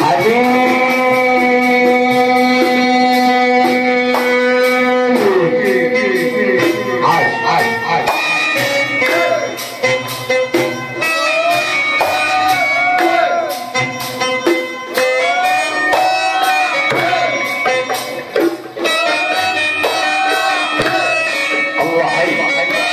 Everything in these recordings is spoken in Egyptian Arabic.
عاش عاش عاش الله حلو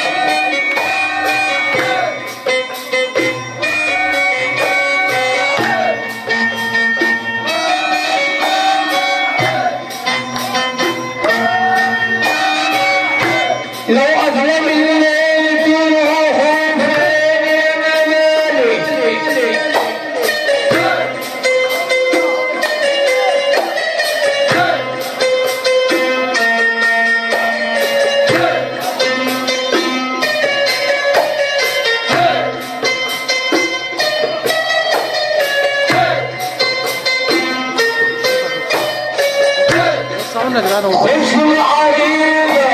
لو أظلم الليل فيها خوف وصلنا يا جدعان هو اسم العريضة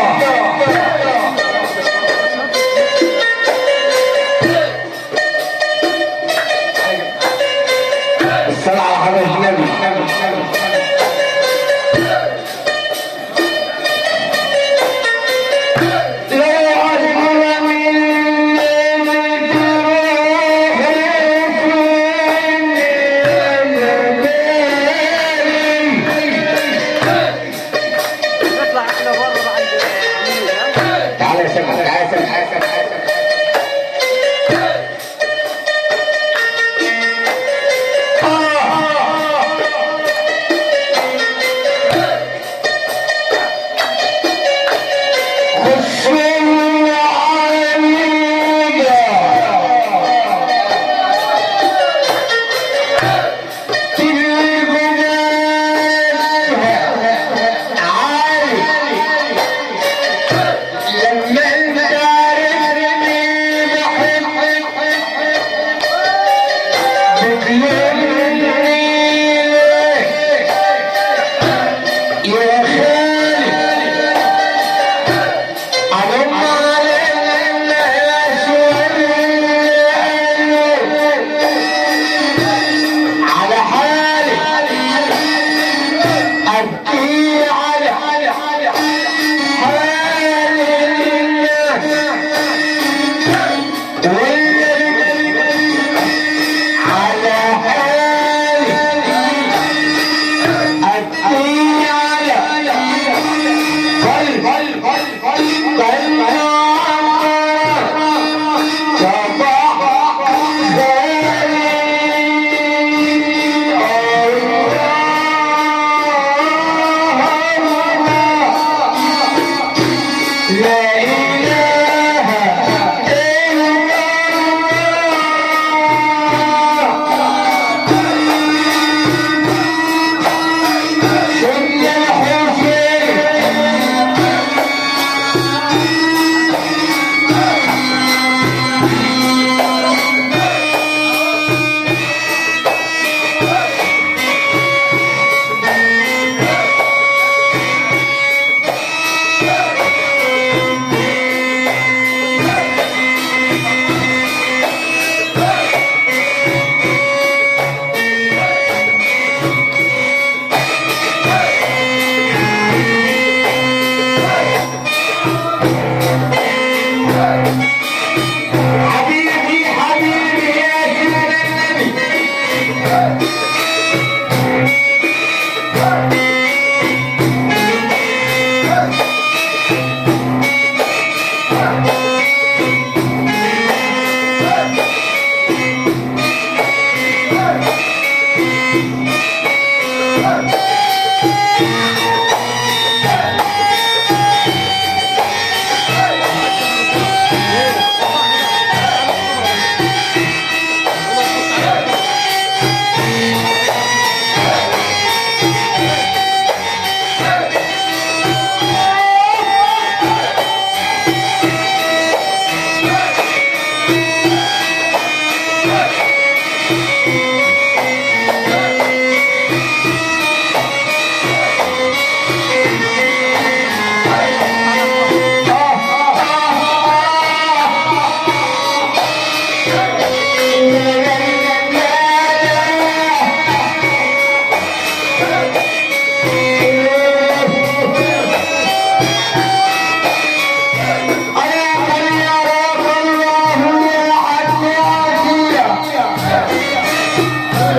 الصلاة على حضرة النبي لو أظلم الليل نطلع احنا بره بقى عند العميل تعالى يا سيدي تعالى يا سيدي تعالى يا سيدي تعالى يا سيدي خش لما انت عرفتني بحبك بتلومني يا خالي علم علينا على حالي أبكي على حالي على حالي أبكي على قلب قلب قلب قلب صباح لا إله إلا الله سيدنا حسين حبيبي حبيبي يا سيدنا النبي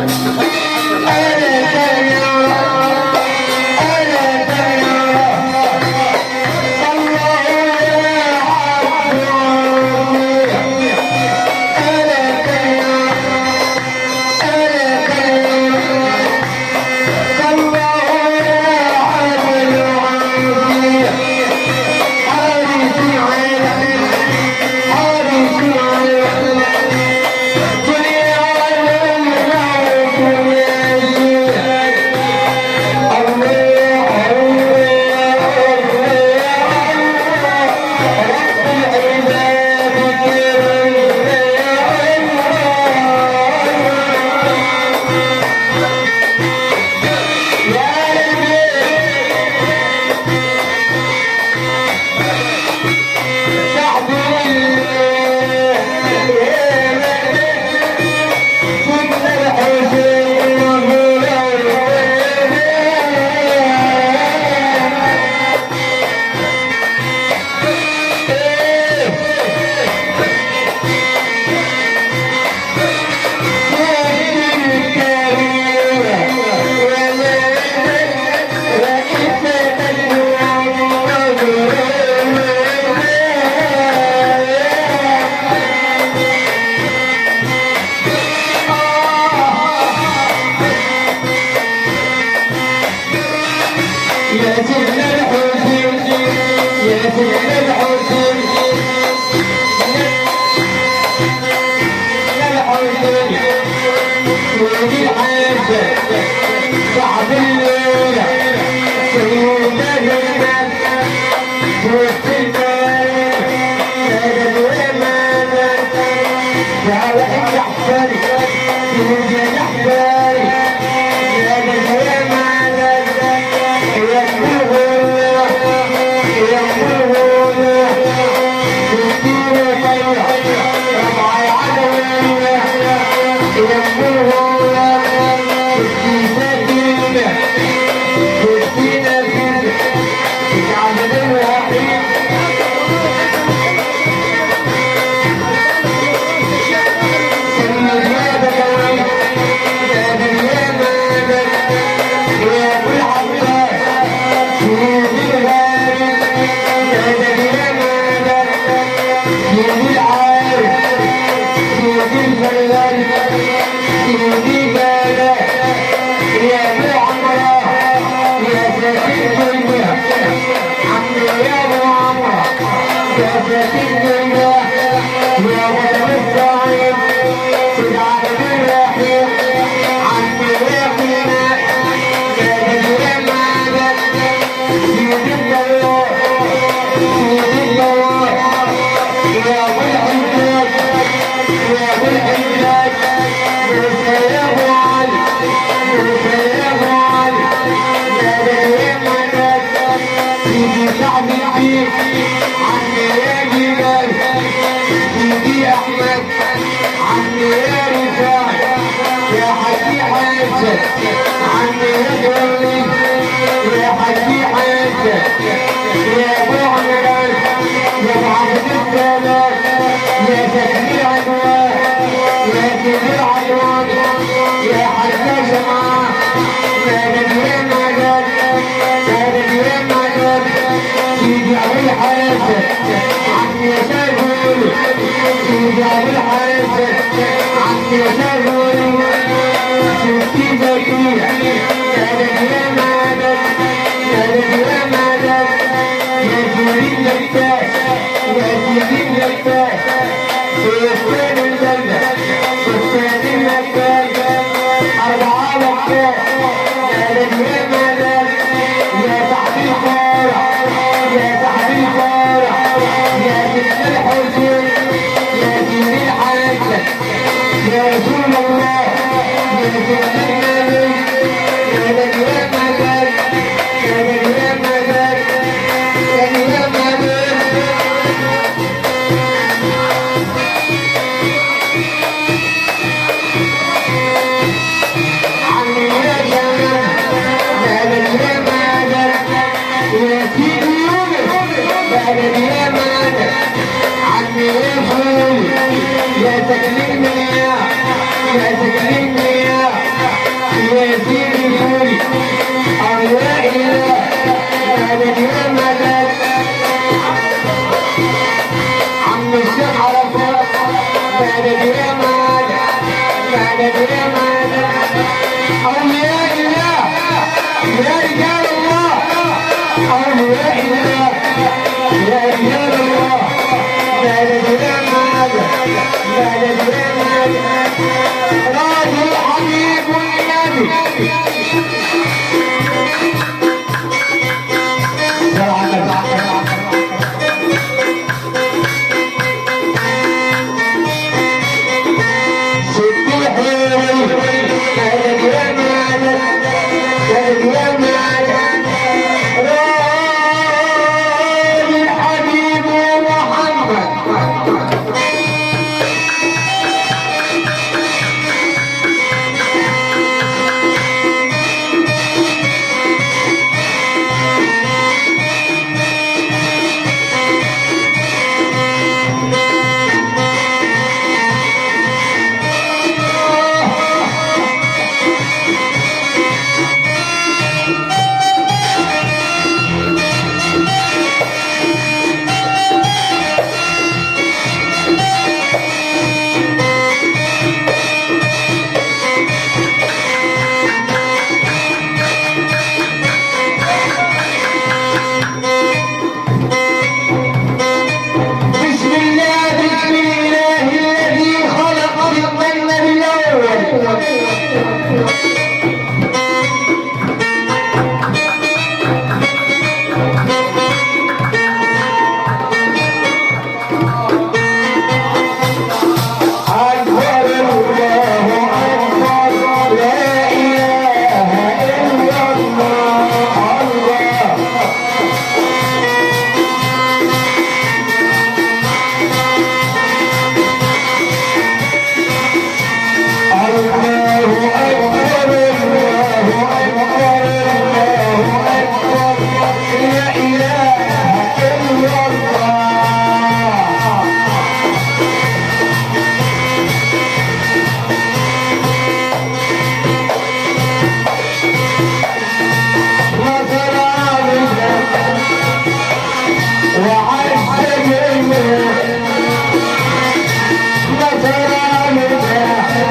صعب الليلة سيدنا الناس وفي البيت نادى الومانة تعال انت احسن تيجي احسن نادى الومانة يا كلهونا يا كلهونا تدينا طيرة ربع العدوية يا كلهونا تدينا كلمة تدينا كلمة تجعل الوحيد يا ولد الصعيد تجعل الرحيم عن ويقنا كان اليمانة سيد الدوار سيد الدوار يا ابو الحجاج يا ابو الحجاج موسى يا ابو علي موسى يا ابو علي يا اليمانة سيدي شعب الدين عمي يا جبال سيدي احمد عمي يا رفاع يا حكي حياتك عمي يا جولي يا حكي حياتك يا ابو عمران يا ابو عبد السلام يا تكبير عنوان يا كبير عنوان يا حجاج معاه يا نبي مدد يا نبي مدد سيدي ابو الحسن عمي سيفوني سيدي ابو الحسن عمي سيفوني سيدي زكية يا نبي مدد يا نبي مدد يا سيدي اللباس يا سيدي اللباس فستان الجنة فستان المكان أربعة مكان يا نبي مدد يا صاحبي الفرح يا صاحبي الفرح يا سيدنا الحسين يا سيدي الحسن يا رسول الله يا سيدنا النبي يا نبي مدد يا نبي مدد يا نبي مدد عمي يا جمال بلد يا مادر يا سيدي يونس بلد يا مادر عمي يا فول يا تكليم يا يا تكليم يا بسم الله بسم الله الذي خلق الظل الأول أكبر الله أكبر لا إله إلا الله الله الله أكبر الله أكبر الله أكبر لا إله إلا الله نصر عبده وعز جنده نصر عبده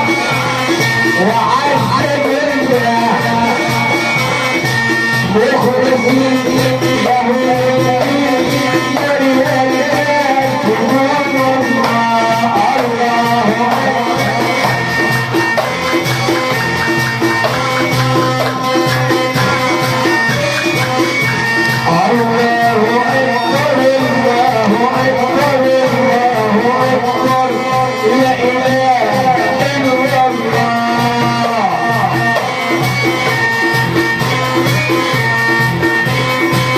وعز جنده مخلصين له الدين ولله الله الله الله أكبر الله أكبر الله أكبر لا إله إلا الله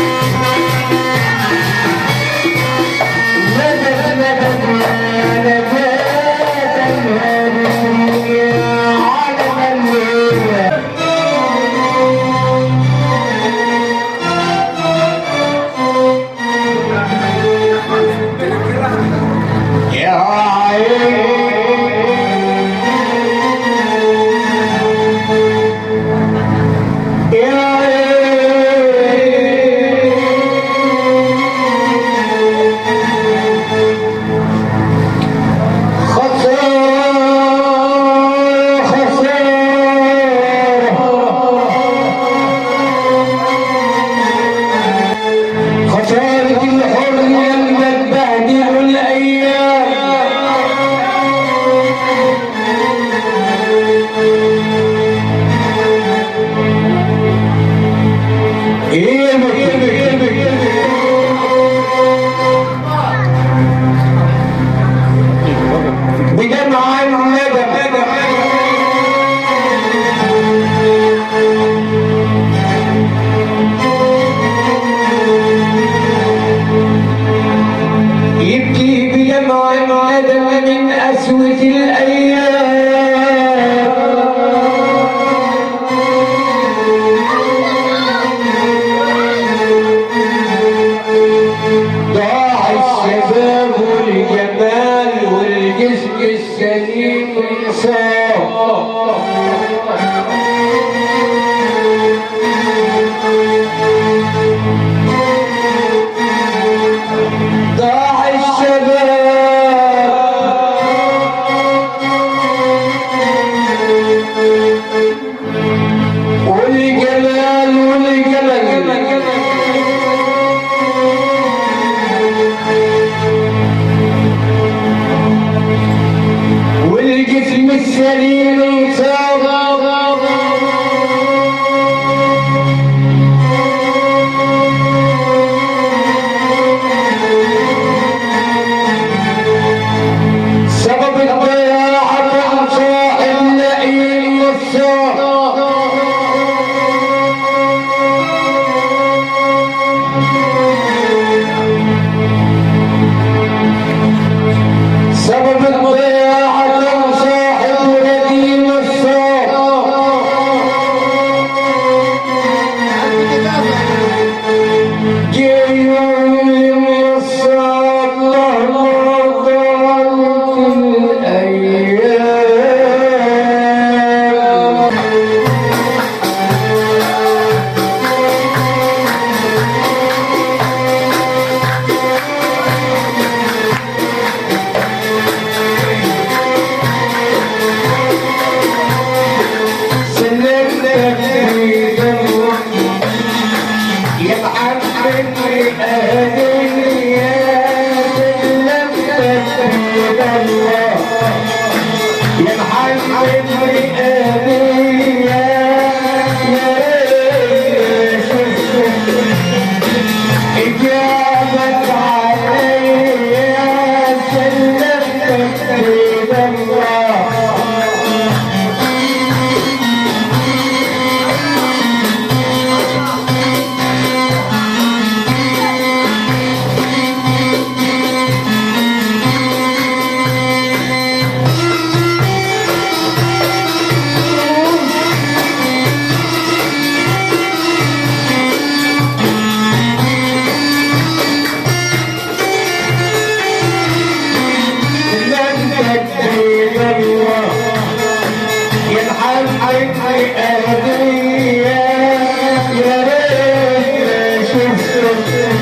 الأرضية يا ريت شفت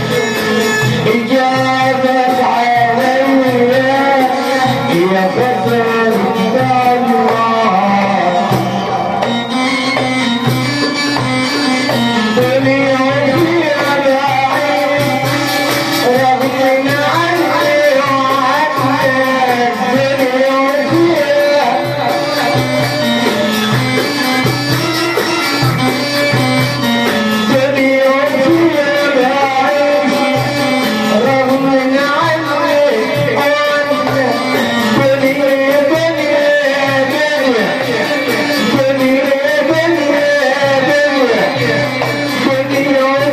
إجابة عليا يا خسر الله دنيا فيها بعيد رغم عني وعنك دنيا فيها دنيا فيها بعيد رغم عني وعنك دنيا دنيا دنيا دنيا دنيا دنيا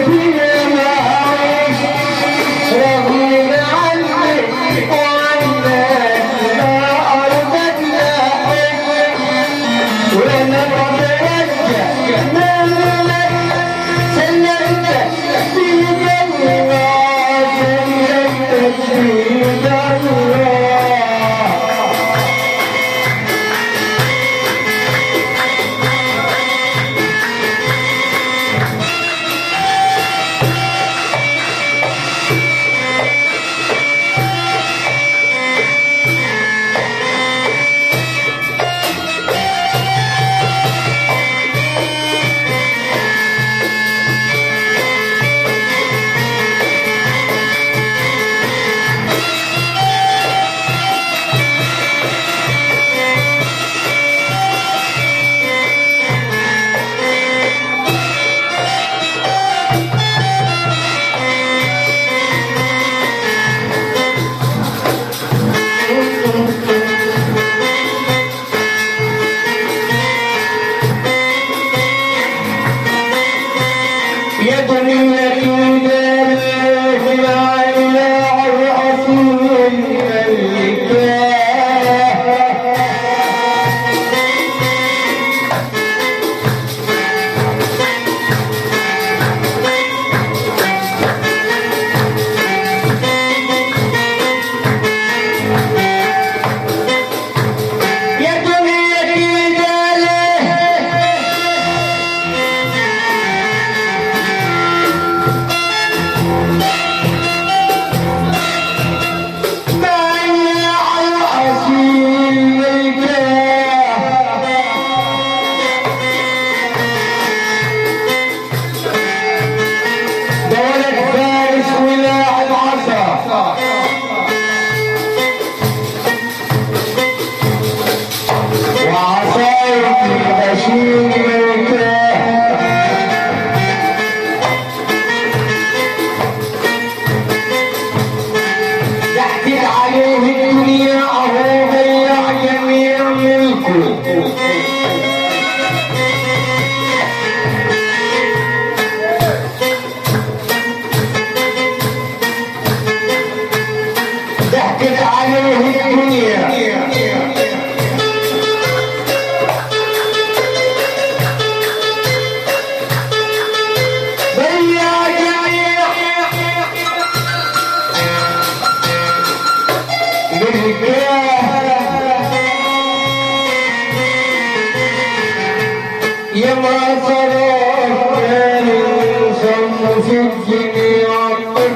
يا دنيا كده مع الله الأصيل ملكاه يا دنيا كده ليه تحكي عليه الدنيا أهو ضيع جميع ملكه ضحكت عليه الدنيا ضيع جميع يا ما صرف كان الإنسان في الدنيا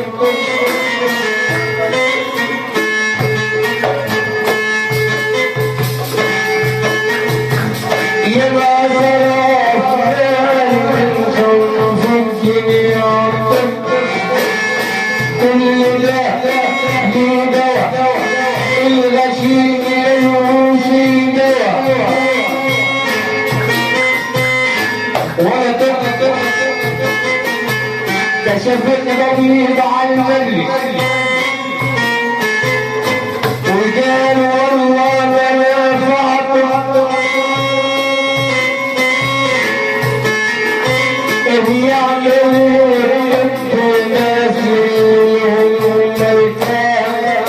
يا ما صرف كان الإنسان في الدنيا كل ده ليه دواء الغشيم يوشي دواء ولا تقدر كشفت طبيب عن المجلس وقال والله ما نفعت إذ يعمل الناس الملكان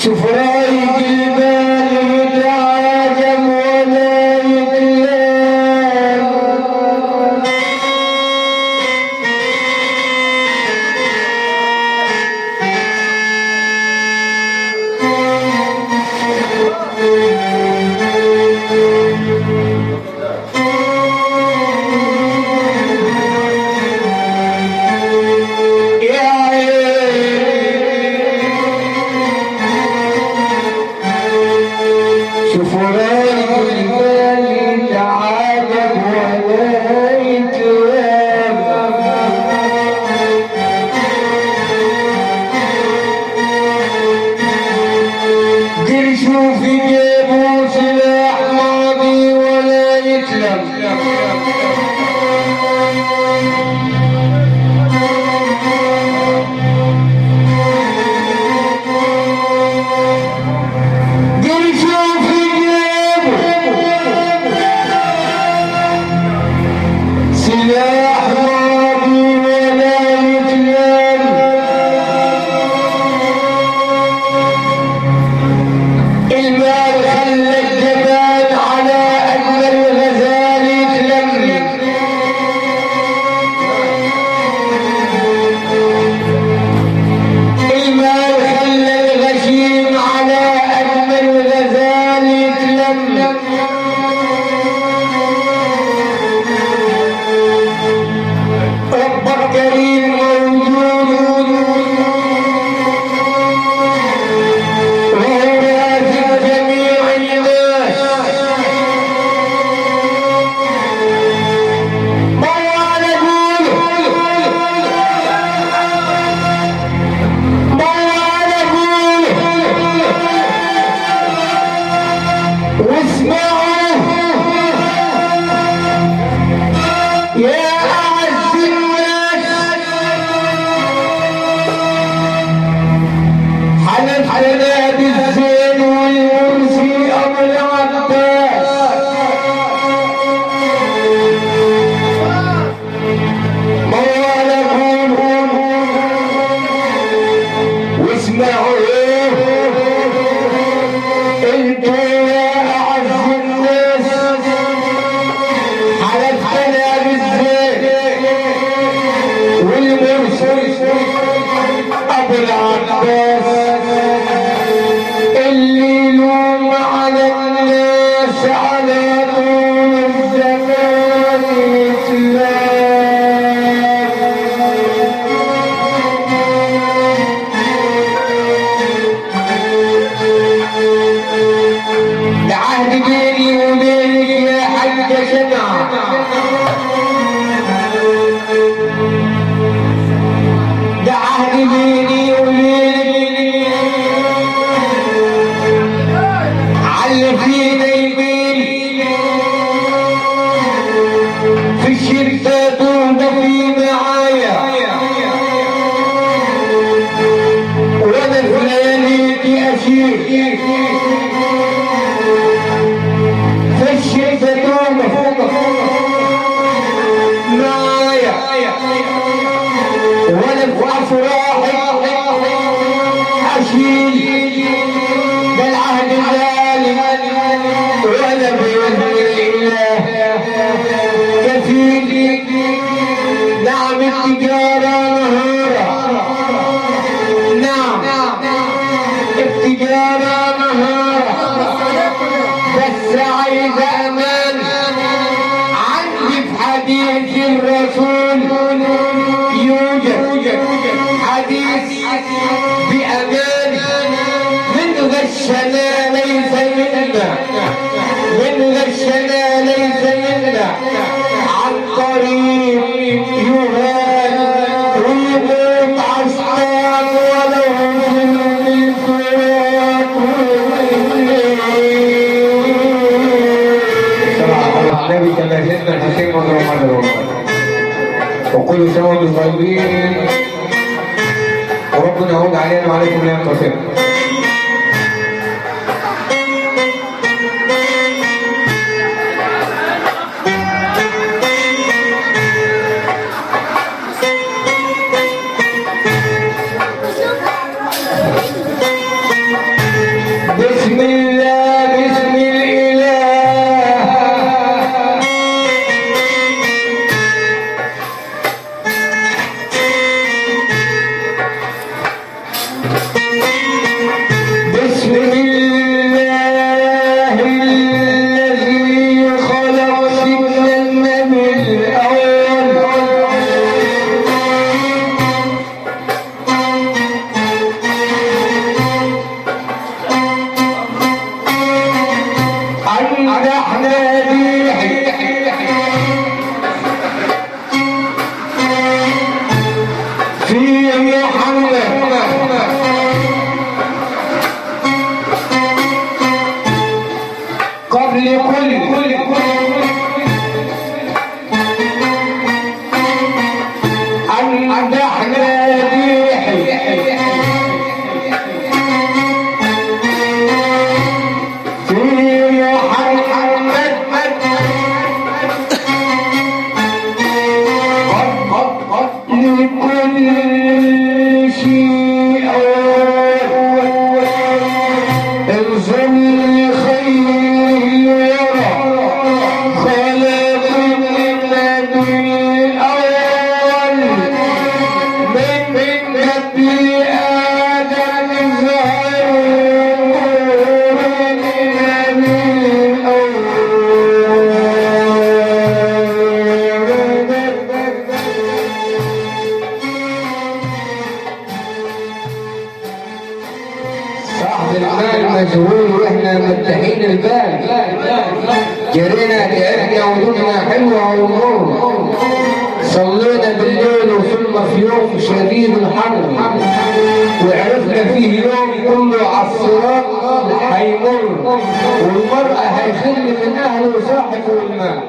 شوف رايق البال يتعاجب ولا يتلام يا عين شوف رايق البال يتعاجب ولا يتلام قرشوا في جيبه سلاح ماضي ولا يتلم قرشوا في جيبه سلاح ماضي ولا يتلم المال خلى الجبال على أجمل الغزال يتلم المال خلى الغشيم على أجمل الغزال يتلم ربك كريم موجود وهو رازق جميع الناس موال قول موال قول واسمعوا يا أعز الناس حلف لنا بالزين والمرسي أبو العباس موال قول واسمعوا انتوا يا اعز الناس حلفنا بالزين والمرسل ابو العباس اللي يلوم على الناس على طول الزمان يتلاقى العهد بيني وبينك يا حج شمعة ده عهد بيني وبينك على فينا يمين في الشركة وفي معايا وانا في لياليك اشير في الشركة معايا وانا في افراحي اشيل ده العهد الغالي وانا باذن الله كفيل نعم التجاره مهاره نعم التجاره مهاره بس عايز امان عندي في حديث الرسول يوجد حديث بأمان من غشنا ليس منا من غشنا ليس منا عن طريق يهان ويبوق عصام ولو في النبي كما سيدنا الحسين ومحمد رسول وكل سنة وانتم طيبين وربنا يعود علينا وعليكم الايام قصيره الأول من جد آدم ظهر النبي صاحب المال مجهول واحنا مرتاحين البال جرينا تعبنا ودنيا حلوه وامور صلينا بالليل وصلنا في يوم شديد الحر وعرفنا فيه يوم كله على الصراط هيمر والمرأة هيخل من أهله صاحبه المال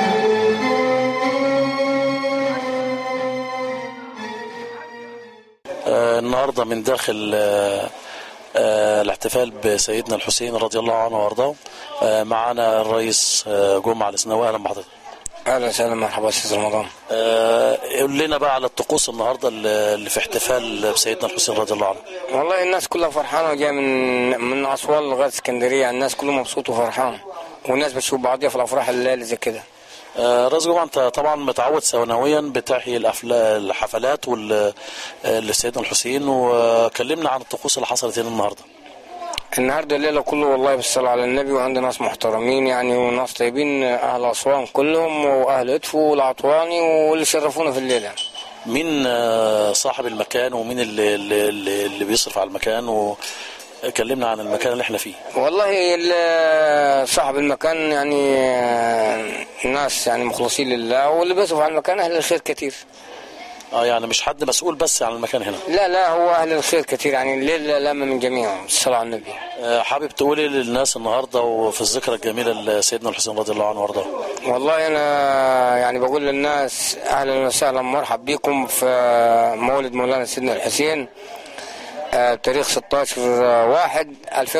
آه، النهارده من داخل آه، آه، الاحتفال بسيدنا الحسين رضي الله عنه وارضاه آه، معانا الرئيس آه، جمعه الاسناوي اهلا بحضرتك اهلا وسهلا مرحبا استاذ رمضان آه، قول لنا بقى على الطقوس النهارده اللي اللي في احتفال بسيدنا الحسين رضي الله عنه والله الناس كلها فرحانه وجايه من من اسوان لغايه اسكندريه الناس كلها مبسوطه وفرحانه والناس بتشوف بعضيها في الافراح الليالي زي كده آه، رئيس جمعه انت طبعا متعود سنويا بتحيي الأفلا- الحفلات وال- آه، لسيدنا الحسين وكلمنا عن الطقوس اللي حصلت هنا النهارده النهارده الليله كله والله بالصلاه على النبي وعندنا ناس محترمين يعني وناس طيبين اهل اسوان كلهم واهل ادفو والعطواني واللي شرفونا في الليله مين آه، صاحب المكان ومين اللي, اللي, اللي اللي بيصرف على المكان وكلمنا عن المكان اللي احنا فيه والله ال- صاحب المكان يعني آه، ناس يعني مخلصين لله واللي بيصرف على المكان اهل الخير كتير اه يعني مش حد مسؤول بس عن المكان هنا لا لا هو اهل الخير كتير يعني الليل لما من جميعهم الصلاه على النبي آه، حابب تقولي للناس النهارده وفي الذكرى الجميله لسيدنا الحسين رضي الله عنه وارضاه والله انا يعني بقول للناس اهلا وسهلا مرحب بكم في مولد مولانا سيدنا الحسين آه، بتاريخ 16 واحد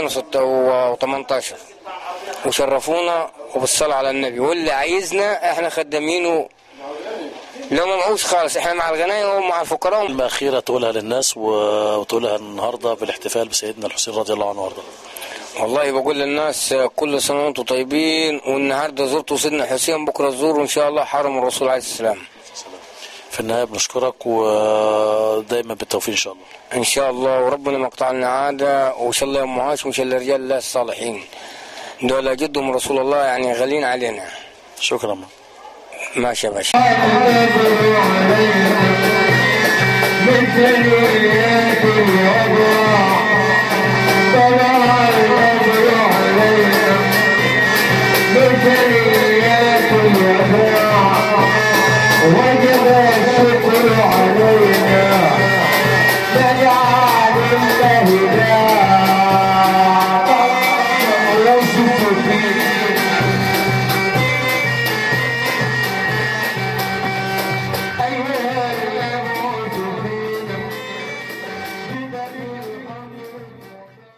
2018 وشرفونا وبالصلاة على النبي واللي عايزنا احنا خدامينه لو ما معوش خالص احنا مع الغناية ومع الفقراء كلمه اخيره تقولها للناس و- وتقولها النهارده بالاحتفال بسيدنا الحسين رضي الله عنه وارضاه والله بقول للناس كل سنة وانتم طيبين والنهارده زرتوا سيدنا الحسين بكره تزوروا ان شاء الله حرم الرسول عليه السلام في النهايه بنشكرك ودايما بالتوفيق ان شاء الله ان شاء الله وربنا ما يقطعنا عاده وان شاء الله يا هاشم وان شاء الله رجال الله الصالحين دول جدهم رسول الله يعني غالين علينا شكرا ماشي يا باشا من ثنيات الوضع طلع